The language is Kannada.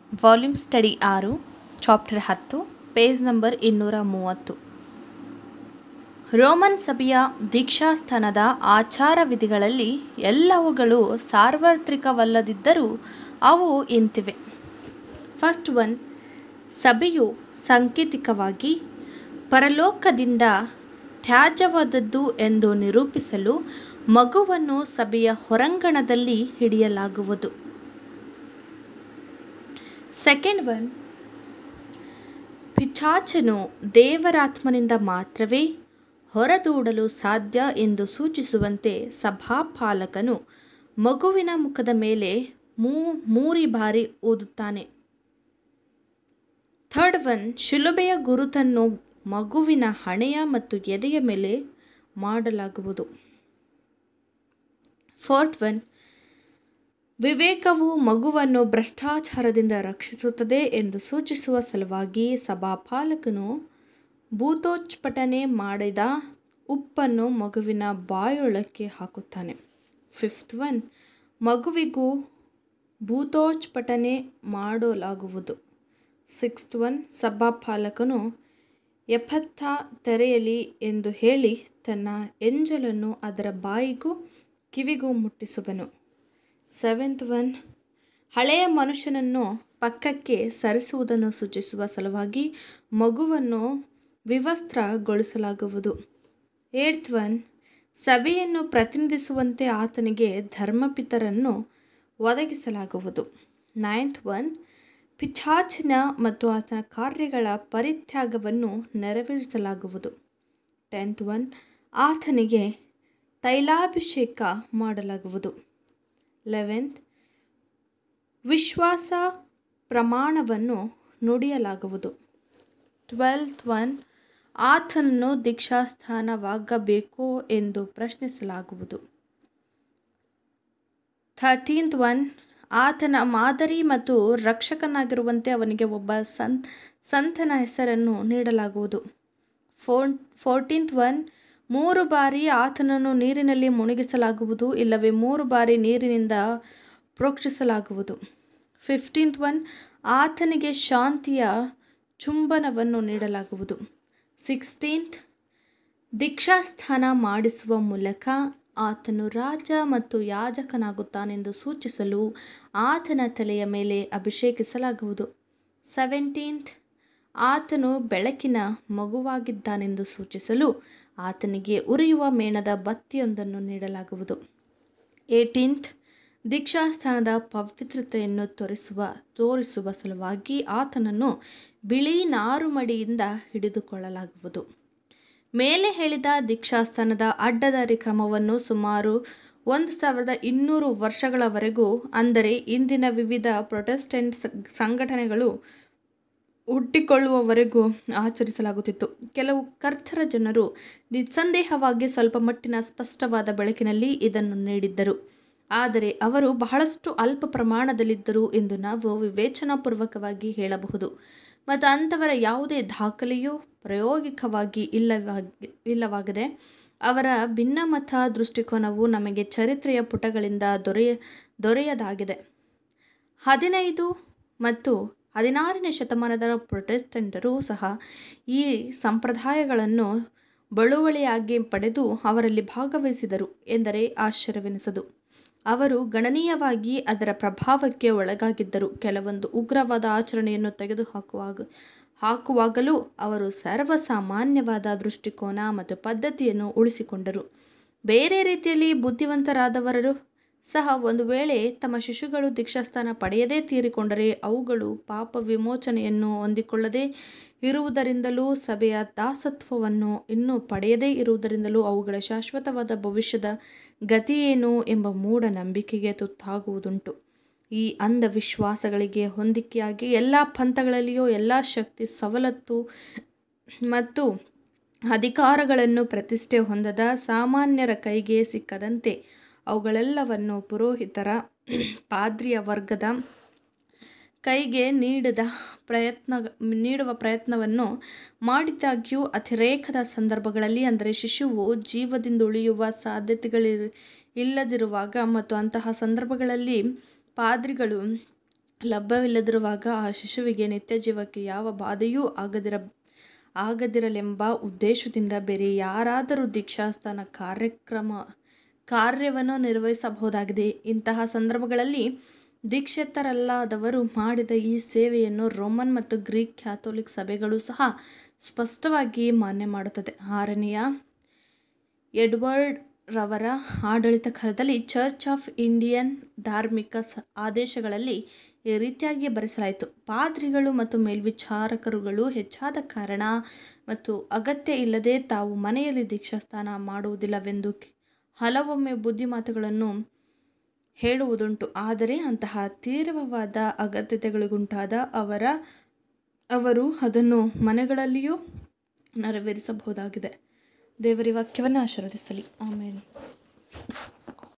ವಾಲ್ಯೂಮ್ ಸ್ಟಡಿ ಆರು ಚಾಪ್ಟರ್ ಹತ್ತು ಪೇಜ್ ನಂಬರ್ ಇನ್ನೂರ ಮೂವತ್ತು ರೋಮನ್ ಸಭೆಯ ದೀಕ್ಷಾಸ್ಥಾನದ ಆಚಾರ ವಿಧಿಗಳಲ್ಲಿ ಎಲ್ಲವುಗಳು ಸಾರ್ವತ್ರಿಕವಲ್ಲದಿದ್ದರೂ ಅವು ಇಂತಿವೆ ಫಸ್ಟ್ ಒನ್ ಸಭೆಯು ಸಾಂಕೇತಿಕವಾಗಿ ಪರಲೋಕದಿಂದ ತ್ಯಾಜ್ಯವಾದದ್ದು ಎಂದು ನಿರೂಪಿಸಲು ಮಗುವನ್ನು ಸಭೆಯ ಹೊರಾಂಗಣದಲ್ಲಿ ಹಿಡಿಯಲಾಗುವುದು ಸೆಕೆಂಡ್ ಒನ್ ಪಿಚಾಚನು ದೇವರಾತ್ಮನಿಂದ ಮಾತ್ರವೇ ಹೊರದೂಡಲು ಸಾಧ್ಯ ಎಂದು ಸೂಚಿಸುವಂತೆ ಸಭಾಪಾಲಕನು ಮಗುವಿನ ಮುಖದ ಮೇಲೆ ಮೂ ಮೂರಿ ಬಾರಿ ಓದುತ್ತಾನೆ ಥರ್ಡ್ ಒನ್ ಶಿಲುಬೆಯ ಗುರುತನ್ನು ಮಗುವಿನ ಹಣೆಯ ಮತ್ತು ಎದೆಯ ಮೇಲೆ ಮಾಡಲಾಗುವುದು ಫೋರ್ತ್ ಒನ್ ವಿವೇಕವು ಮಗುವನ್ನು ಭ್ರಷ್ಟಾಚಾರದಿಂದ ರಕ್ಷಿಸುತ್ತದೆ ಎಂದು ಸೂಚಿಸುವ ಸಲುವಾಗಿ ಸಭಾಪಾಲಕನು ಭೂತೋಚ್ಪಟನೆ ಮಾಡಿದ ಉಪ್ಪನ್ನು ಮಗುವಿನ ಬಾಯೊಳಕ್ಕೆ ಹಾಕುತ್ತಾನೆ ಫಿಫ್ತ್ ಒನ್ ಮಗುವಿಗೂ ಭೂತೋಚ್ಪಟನೆ ಮಾಡಲಾಗುವುದು ಸಿಕ್ಸ್ತ್ ಒನ್ ಸಭಾಪಾಲಕನು ಎಫತ್ತ ತೆರೆಯಲಿ ಎಂದು ಹೇಳಿ ತನ್ನ ಎಂಜಲನ್ನು ಅದರ ಬಾಯಿಗೂ ಕಿವಿಗೂ ಮುಟ್ಟಿಸುವನು ಸೆವೆಂತ್ ಒನ್ ಹಳೆಯ ಮನುಷ್ಯನನ್ನು ಪಕ್ಕಕ್ಕೆ ಸರಿಸುವುದನ್ನು ಸೂಚಿಸುವ ಸಲುವಾಗಿ ಮಗುವನ್ನು ವಿವಸ್ತ್ರಗೊಳಿಸಲಾಗುವುದು ಏಟ್ತ್ ಒನ್ ಸಭೆಯನ್ನು ಪ್ರತಿನಿಧಿಸುವಂತೆ ಆತನಿಗೆ ಧರ್ಮಪಿತರನ್ನು ಒದಗಿಸಲಾಗುವುದು ನೈನ್ತ್ ಒನ್ ಪಿಚಾಚಿನ ಮತ್ತು ಆತನ ಕಾರ್ಯಗಳ ಪರಿತ್ಯಾಗವನ್ನು ನೆರವೇರಿಸಲಾಗುವುದು ಟೆಂತ್ ಒನ್ ಆತನಿಗೆ ತೈಲಾಭಿಷೇಕ ಮಾಡಲಾಗುವುದು ಲೆವೆಂತ್ ವಿಶ್ವಾಸ ಪ್ರಮಾಣವನ್ನು ನುಡಿಯಲಾಗುವುದು ಟ್ವೆಲ್ತ್ ಒನ್ ಆತನನ್ನು ದೀಕ್ಷಾಸ್ಥಾನವಾಗಬೇಕೋ ಎಂದು ಪ್ರಶ್ನಿಸಲಾಗುವುದು ಥರ್ಟೀನ್ತ್ ಒನ್ ಆತನ ಮಾದರಿ ಮತ್ತು ರಕ್ಷಕನಾಗಿರುವಂತೆ ಅವನಿಗೆ ಒಬ್ಬ ಸಂ ಸಂತನ ಹೆಸರನ್ನು ನೀಡಲಾಗುವುದು ಫೋರ್ ಫೋರ್ಟೀನ್ತ್ ಒನ್ ಮೂರು ಬಾರಿ ಆತನನ್ನು ನೀರಿನಲ್ಲಿ ಮುಳುಗಿಸಲಾಗುವುದು ಇಲ್ಲವೇ ಮೂರು ಬಾರಿ ನೀರಿನಿಂದ ಪ್ರೋಕ್ಷಿಸಲಾಗುವುದು ಫಿಫ್ಟೀನ್ತ್ ಒನ್ ಆತನಿಗೆ ಶಾಂತಿಯ ಚುಂಬನವನ್ನು ನೀಡಲಾಗುವುದು ಸಿಕ್ಸ್ಟೀನ್ತ್ ದೀಕ್ಷಾಸ್ಥಾನ ಮಾಡಿಸುವ ಮೂಲಕ ಆತನು ರಾಜ ಮತ್ತು ಯಾಜಕನಾಗುತ್ತಾನೆಂದು ಸೂಚಿಸಲು ಆತನ ತಲೆಯ ಮೇಲೆ ಅಭಿಷೇಕಿಸಲಾಗುವುದು ಸೆವೆಂಟೀನ್ತ್ ಆತನು ಬೆಳಕಿನ ಮಗುವಾಗಿದ್ದಾನೆಂದು ಸೂಚಿಸಲು ಆತನಿಗೆ ಉರಿಯುವ ಮೇಣದ ಬತ್ತಿಯೊಂದನ್ನು ನೀಡಲಾಗುವುದು ಏಟೀನ್ತ್ ದೀಕ್ಷಾಸ್ಥಾನದ ಪವಿತ್ರತೆಯನ್ನು ತೋರಿಸುವ ತೋರಿಸುವ ಸಲುವಾಗಿ ಆತನನ್ನು ಬಿಳಿ ನಾರುಮಡಿಯಿಂದ ಹಿಡಿದುಕೊಳ್ಳಲಾಗುವುದು ಮೇಲೆ ಹೇಳಿದ ದೀಕ್ಷಾಸ್ಥಾನದ ಅಡ್ಡದಾರಿ ಕ್ರಮವನ್ನು ಸುಮಾರು ಒಂದು ಸಾವಿರದ ಇನ್ನೂರು ವರ್ಷಗಳವರೆಗೂ ಅಂದರೆ ಇಂದಿನ ವಿವಿಧ ಪ್ರೊಟೆಸ್ಟೆಂಟ್ ಸಂಘಟನೆಗಳು ಹುಟ್ಟಿಕೊಳ್ಳುವವರೆಗೂ ಆಚರಿಸಲಾಗುತ್ತಿತ್ತು ಕೆಲವು ಕರ್ತರ ಜನರು ನಿಸ್ಸಂದೇಹವಾಗಿ ಸ್ವಲ್ಪ ಮಟ್ಟಿನ ಸ್ಪಷ್ಟವಾದ ಬೆಳಕಿನಲ್ಲಿ ಇದನ್ನು ನೀಡಿದ್ದರು ಆದರೆ ಅವರು ಬಹಳಷ್ಟು ಅಲ್ಪ ಪ್ರಮಾಣದಲ್ಲಿದ್ದರು ಎಂದು ನಾವು ವಿವೇಚನಾಪೂರ್ವಕವಾಗಿ ಹೇಳಬಹುದು ಮತ್ತು ಅಂಥವರ ಯಾವುದೇ ದಾಖಲೆಯೂ ಪ್ರಾಯೋಗಿಕವಾಗಿ ಇಲ್ಲವಾಗಿ ಇಲ್ಲವಾಗಿದೆ ಅವರ ಭಿನ್ನಮತ ದೃಷ್ಟಿಕೋನವು ನಮಗೆ ಚರಿತ್ರೆಯ ಪುಟಗಳಿಂದ ದೊರೆಯ ದೊರೆಯದಾಗಿದೆ ಹದಿನೈದು ಮತ್ತು ಹದಿನಾರನೇ ಶತಮಾನದ ಪ್ರೊಟೆಸ್ಟೆಂಟರು ಸಹ ಈ ಸಂಪ್ರದಾಯಗಳನ್ನು ಬಳುವಳಿಯಾಗಿ ಪಡೆದು ಅವರಲ್ಲಿ ಭಾಗವಹಿಸಿದರು ಎಂದರೆ ಆಶ್ಚರ್ಯವೆನಿಸದು ಅವರು ಗಣನೀಯವಾಗಿ ಅದರ ಪ್ರಭಾವಕ್ಕೆ ಒಳಗಾಗಿದ್ದರು ಕೆಲವೊಂದು ಉಗ್ರವಾದ ಆಚರಣೆಯನ್ನು ತೆಗೆದುಹಾಕುವಾಗ ಹಾಕುವಾಗಲೂ ಅವರು ಸರ್ವಸಾಮಾನ್ಯವಾದ ದೃಷ್ಟಿಕೋನ ಮತ್ತು ಪದ್ಧತಿಯನ್ನು ಉಳಿಸಿಕೊಂಡರು ಬೇರೆ ರೀತಿಯಲ್ಲಿ ಬುದ್ಧಿವಂತರಾದವರು ಸಹ ಒಂದು ವೇಳೆ ತಮ್ಮ ಶಿಶುಗಳು ದೀಕ್ಷಾಸ್ಥಾನ ಪಡೆಯದೇ ತೀರಿಕೊಂಡರೆ ಅವುಗಳು ಪಾಪ ವಿಮೋಚನೆಯನ್ನು ಹೊಂದಿಕೊಳ್ಳದೇ ಇರುವುದರಿಂದಲೂ ಸಭೆಯ ದಾಸತ್ವವನ್ನು ಇನ್ನೂ ಪಡೆಯದೇ ಇರುವುದರಿಂದಲೂ ಅವುಗಳ ಶಾಶ್ವತವಾದ ಭವಿಷ್ಯದ ಗತಿಯೇನು ಎಂಬ ಮೂಢನಂಬಿಕೆಗೆ ತುತ್ತಾಗುವುದುಂಟು ಈ ಅಂಧವಿಶ್ವಾಸಗಳಿಗೆ ಹೊಂದಿಕೆಯಾಗಿ ಎಲ್ಲ ಪಂಥಗಳಲ್ಲಿಯೂ ಎಲ್ಲ ಶಕ್ತಿ ಸವಲತ್ತು ಮತ್ತು ಅಧಿಕಾರಗಳನ್ನು ಪ್ರತಿಷ್ಠೆ ಹೊಂದದ ಸಾಮಾನ್ಯರ ಕೈಗೆ ಸಿಕ್ಕದಂತೆ ಅವುಗಳೆಲ್ಲವನ್ನು ಪುರೋಹಿತರ ಪಾದ್ರಿಯ ವರ್ಗದ ಕೈಗೆ ನೀಡದ ಪ್ರಯತ್ನ ನೀಡುವ ಪ್ರಯತ್ನವನ್ನು ಮಾಡಿದಾಗ್ಯೂ ಅತಿರೇಕದ ಸಂದರ್ಭಗಳಲ್ಲಿ ಅಂದರೆ ಶಿಶುವು ಜೀವದಿಂದುಳಿಯುವ ಸಾಧ್ಯತೆಗಳಿರ ಇಲ್ಲದಿರುವಾಗ ಮತ್ತು ಅಂತಹ ಸಂದರ್ಭಗಳಲ್ಲಿ ಪಾದ್ರಿಗಳು ಲಭ್ಯವಿಲ್ಲದಿರುವಾಗ ಆ ಶಿಶುವಿಗೆ ನಿತ್ಯ ಜೀವಕ್ಕೆ ಯಾವ ಬಾಧೆಯೂ ಆಗದಿರ ಆಗದಿರಲೆಂಬ ಉದ್ದೇಶದಿಂದ ಬೇರೆ ಯಾರಾದರೂ ದೀಕ್ಷಾಸ್ನಾನ ಕಾರ್ಯಕ್ರಮ ಕಾರ್ಯವನ್ನು ನಿರ್ವಹಿಸಬಹುದಾಗಿದೆ ಇಂತಹ ಸಂದರ್ಭಗಳಲ್ಲಿ ದೀಕ್ಷಿತರಲ್ಲದವರು ಮಾಡಿದ ಈ ಸೇವೆಯನ್ನು ರೋಮನ್ ಮತ್ತು ಗ್ರೀಕ್ ಕ್ಯಾಥೋಲಿಕ್ ಸಭೆಗಳು ಸಹ ಸ್ಪಷ್ಟವಾಗಿ ಮಾನ್ಯ ಮಾಡುತ್ತದೆ ಆರನೆಯ ಎಡ್ವರ್ಡ್ ರವರ ಆಡಳಿತ ಕಾಲದಲ್ಲಿ ಚರ್ಚ್ ಆಫ್ ಇಂಡಿಯನ್ ಧಾರ್ಮಿಕ ಸ ಆದೇಶಗಳಲ್ಲಿ ಈ ರೀತಿಯಾಗಿ ಬರೆಸಲಾಯಿತು ಪಾದ್ರಿಗಳು ಮತ್ತು ಮೇಲ್ವಿಚಾರಕರುಗಳು ಹೆಚ್ಚಾದ ಕಾರಣ ಮತ್ತು ಅಗತ್ಯ ಇಲ್ಲದೆ ತಾವು ಮನೆಯಲ್ಲಿ ದೀಕ್ಷಾಸ್ನಾನ ಮಾಡುವುದಿಲ್ಲವೆಂದು ಹಲವೊಮ್ಮೆ ಬುದ್ಧಿಮಾತುಗಳನ್ನು ಹೇಳುವುದುಂಟು ಆದರೆ ಅಂತಹ ತೀವ್ರವಾದ ಅಗತ್ಯತೆಗಳಿಗುಂಟಾದ ಅವರ ಅವರು ಅದನ್ನು ಮನೆಗಳಲ್ಲಿಯೂ ನೆರವೇರಿಸಬಹುದಾಗಿದೆ ದೇವರ ವಾಕ್ಯವನ್ನು ಆಶೀರ್ವದಿಸಲಿ ಆಮೇಲೆ